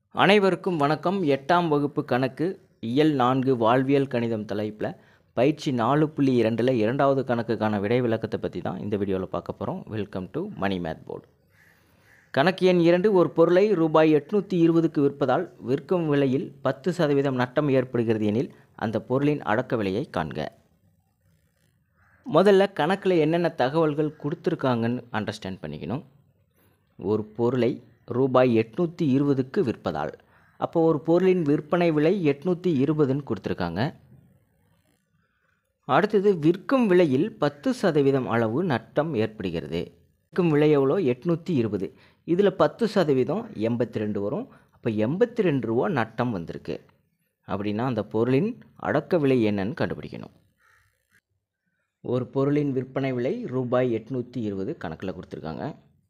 அனைவருக்கும் வணக்கம் எட்டாம் வகுப்பு கணக்கு இயல் நான்கு வாழ்வியல் கணிதம் தலைப்பில் பயிற்சி நாலு புள்ளி இரண்டில் இரண்டாவது கணக்குக்கான விடை விளக்கத்தை பற்றி தான் இந்த வீடியோவில் பார்க்க போகிறோம் welcome to money math board கணக்கு எண் இரண்டு ஒரு பொருளை ரூபாய் எட்நூற்றி இருபதுக்கு விற்பதால் விற்கும் விலையில் பத்து சதவீதம் நட்டம் ஏற்படுகிறது எனில் அந்த பொருளின் அடக்க விலையை காண்க முதல்ல கணக்கில் என்னென்ன தகவல்கள் கொடுத்துருக்காங்கன்னு அண்டர்ஸ்டாண்ட் பண்ணிக்கணும் ஒரு பொருளை ரூபாய் எட்நூற்றி இருபதுக்கு விற்பதால் அப்போ ஒரு பொருளின் விற்பனை விலை எட்நூற்றி இருபதுன்னு கொடுத்துருக்காங்க அடுத்தது விற்கும் விலையில் பத்து சதவீதம் அளவு நட்டம் ஏற்படுகிறது விற்கும் விலை எவ்வளோ எட்நூற்றி இருபது இதில் பத்து சதவீதம் எண்பத்தி ரெண்டு வரும் அப்போ எண்பத்தி ரெண்டு ரூபா நட்டம் வந்திருக்கு அப்படின்னா அந்த பொருளின் அடக்க விலை என்னன்னு கண்டுபிடிக்கணும் ஒரு பொருளின் விற்பனை விலை ரூபாய் எட்நூற்றி இருபது கணக்கில் கொடுத்துருக்காங்க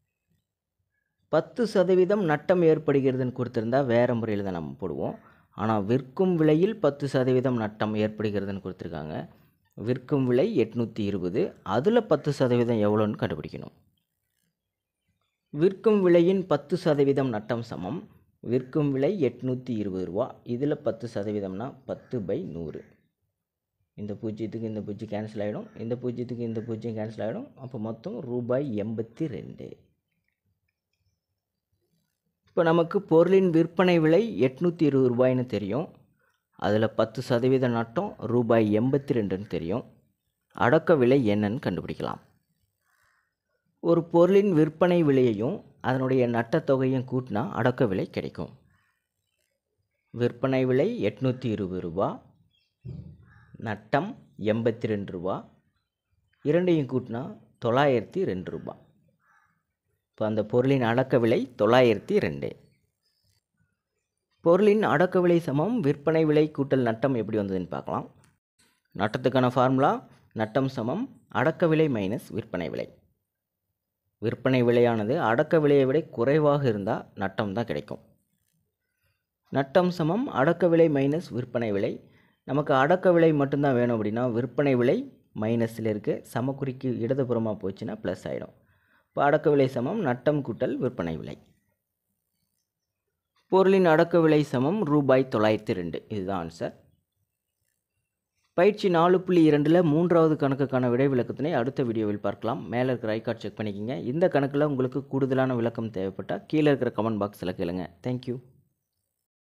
பத்து சதவீதம் நட்டம் ஏற்படுகிறதுன்னு கொடுத்துருந்தா வேறு முறையில் தான் நம்ம போடுவோம் ஆனால் விற்கும் விலையில் பத்து சதவீதம் நட்டம் ஏற்படுகிறதுன்னு கொடுத்துருக்காங்க விற்கும் விலை எட்நூற்றி இருபது அதில் பத்து சதவீதம் எவ்வளோன்னு கண்டுபிடிக்கணும் விற்கும் விலையின் பத்து சதவீதம் நட்டம் சமம் விற்கும் விலை எட்நூற்றி இருபது ரூபா இதில் பத்து சதவீதம்னா பத்து பை நூறு இந்த பூஜ்ஜியத்துக்கு இந்த பூஜ்ஜியம் கேன்சல் ஆகிடும் இந்த பூஜ்ஜியத்துக்கு இந்த பூஜ்ஜியம் கேன்சல் ஆகிடும் அப்போ மொத்தம் ரூபாய் எண்பத்தி ரெண்டு இப்போ நமக்கு பொருளின் விற்பனை விலை எட்நூற்றி இருபது ரூபாய்னு தெரியும் அதில் பத்து சதவீத நட்டம் ரூபாய் எண்பத்தி ரெண்டுன்னு தெரியும் அடக்க விலை என்னன்னு கண்டுபிடிக்கலாம் ஒரு பொருளின் விற்பனை விலையையும் அதனுடைய நட்டத்தொகையும் கூட்டினா அடக்க விலை கிடைக்கும் விற்பனை விலை எட்நூற்றி இருபது ரூபா நட்டம் எண்பத்தி ரெண்டு ரூபா இரண்டையும் கூட்டினா தொள்ளாயிரத்தி ரெண்டு ரூபா இப்போ அந்த பொருளின் அடக்க விலை தொள்ளாயிரத்தி ரெண்டு பொருளின் அடக்க விலை சமம் விற்பனை விலை கூட்டல் நட்டம் எப்படி வந்ததுன்னு பார்க்கலாம் நட்டத்துக்கான ஃபார்முலா நட்டம் சமம் அடக்க விலை மைனஸ் விற்பனை விலை விற்பனை விலையானது அடக்க விலையை விட குறைவாக இருந்தால் நட்டம் தான் கிடைக்கும் நட்டம் சமம் அடக்க விலை மைனஸ் விற்பனை விலை நமக்கு அடக்க விலை மட்டும்தான் வேணும் அப்படின்னா விற்பனை விலை மைனஸில் இருக்க சமக்குறிக்கு இடதுபுறமாக போச்சுன்னா ப்ளஸ் ஆகிடும் இப்போ அடக்க விலை சமம் நட்டம் கூட்டல் விற்பனை விலை பொருளின் அடக்க விலை சமம் ரூபாய் தொள்ளாயிரத்தி ரெண்டு இதுதான் ஆன்சர் பயிற்சி நாலு புள்ளி இரண்டில் மூன்றாவது கணக்குக்கான விடை விளக்கத்தினை அடுத்த வீடியோவில் பார்க்கலாம் மேலே இருக்கிற ஐகார்ட் செக் பண்ணிக்கோங்க இந்த கணக்கில் உங்களுக்கு கூடுதலான விளக்கம் தேவைப்பட்டால் கீழே இருக்கிற கமெண்ட் பாக்ஸில் கேளுங்க தேங்க்யூ